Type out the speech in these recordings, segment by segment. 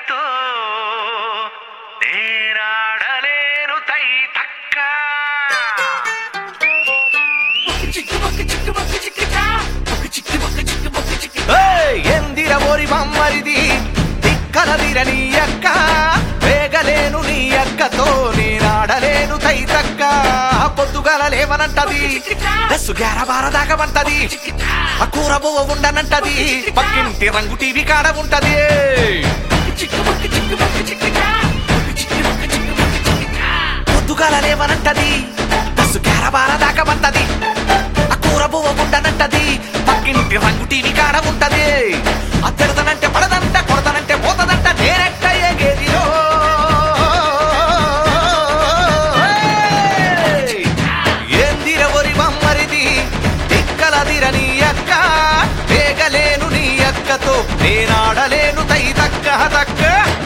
అక్కతో నేనాడలేను తై తక్క ఏయ్, ఎందిర ఓరి బమ్మరిది తిక్కలదిర నీ అక్క వేగలేను నీ అక్కతో నేనాడలేను తైతక్క పొద్దుగల లేవనంటది బస్సు గ్యార బారదాకమంటది ఆ కూర బువ్వ ఉండనంటది పక్కింటి రంగు టీవీ కాడ ఉంటది పొద్దుగల లేవనంటది బస్సు గ్యార బారదాకమంటది ఆ కూర బువ్వ ఉండనంటది పక్కింటి రంగు టీవీ కాడ ఉంటది అద్దెడదనంటే పడదంట కొడదనంటే పోతదంట నేనెట్ట ఎగేదిరో ఏయ్! ఏందిర ఒరి బమ్మరిది తిక్కలదిర నీ అక్క వేగలేను నీ అక్కతో నేనాడలేను తై తక్క తక్క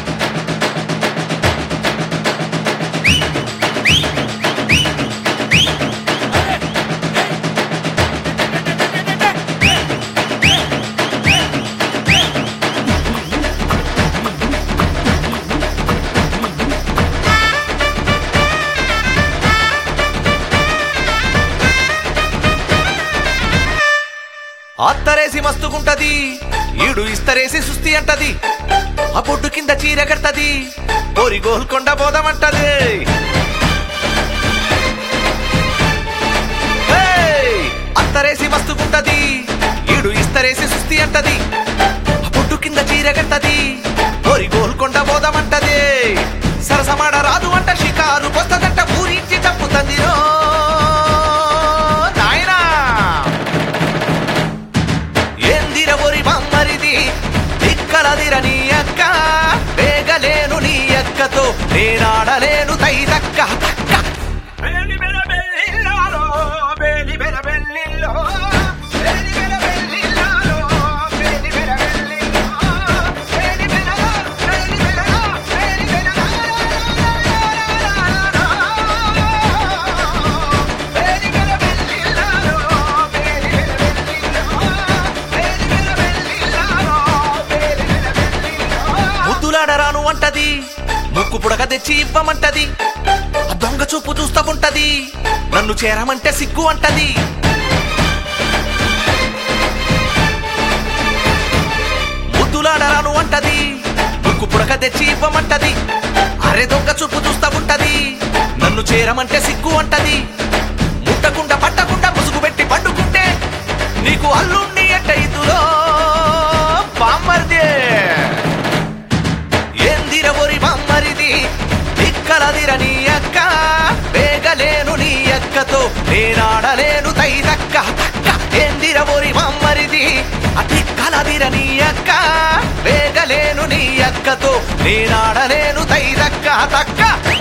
అత్తరేసి మస్తుగుంటది ఈడు ఇస్తరేసి సుస్తి అంటది ఆ బొడ్డు కింద చీర కడతది పోరి గోల్కొండ పోదామంటది ఏయ్! అత్తరేసి మస్తుగుంటది ఈడు ఇస్తరేసి సుస్తి అంటది ఆ బొడ్డు కింద చీర కడతది పోరి గోల్కొండ పోదామంటది సరసమాడ రాదు అంట షికారు వస్తదంట ఊరించి చంపుతుంది రో నాయనా ఎందిర ఒరి బమ్మరిది దిక్కలదిర నీ అక్క వేగలేను నీ అక్కతో నేనాడలేను తై దక్క తక్క బేలి బెల బెల్లిల్లాలో, బేలి బెల బెల్లిల్లో, బేలి బెల బెల్లిల్లాలో, బేలి బెల బెల్లిల్లో, బేలి బెలలో, బేలి బెలలో, బేలి బెలలో, బేలి బెల బెల్లిల్లాలో, బేలి బెల బెల్లిల్లో, బేలి బెల బెల్లిల్లాలో, బేలి బెల బెల్లిల్లో. ముద్దులాడరాను అంటది ముక్కు పుడక తెచ్చి ఇవ్వమంటది ఆ దొంగ చూపు చూస్తా ఉంటది నన్ను చేరమంటే సిగ్గు అంటది ముద్దులాడరాను అంటది ముక్కు పుడక తెచ్చి ఇవ్వమంటది అరే దొంగ చూపు చూస్తా ఉంటది నన్ను చేరమంటే సిగ్గు అంటది ముట్టకుండా పట్టకుండా ముసుగు పెట్టి పండుకుంటే నీకు అల్లుండి ఎట్ట ఇదులో బామ్మర్దే ఏందిర ఒరి బమ్మరిది దిక్కలదిర నీ అక్క వేగలేను నీ అక్కతో నేనాడలేను తై దక్క తక్క ఏందిర ఒరి బమ్మరిది దిక్కలదిర నీ అక్క వేగలేను నీ అక్కతో నేనాడలేను తై దక్క తక్క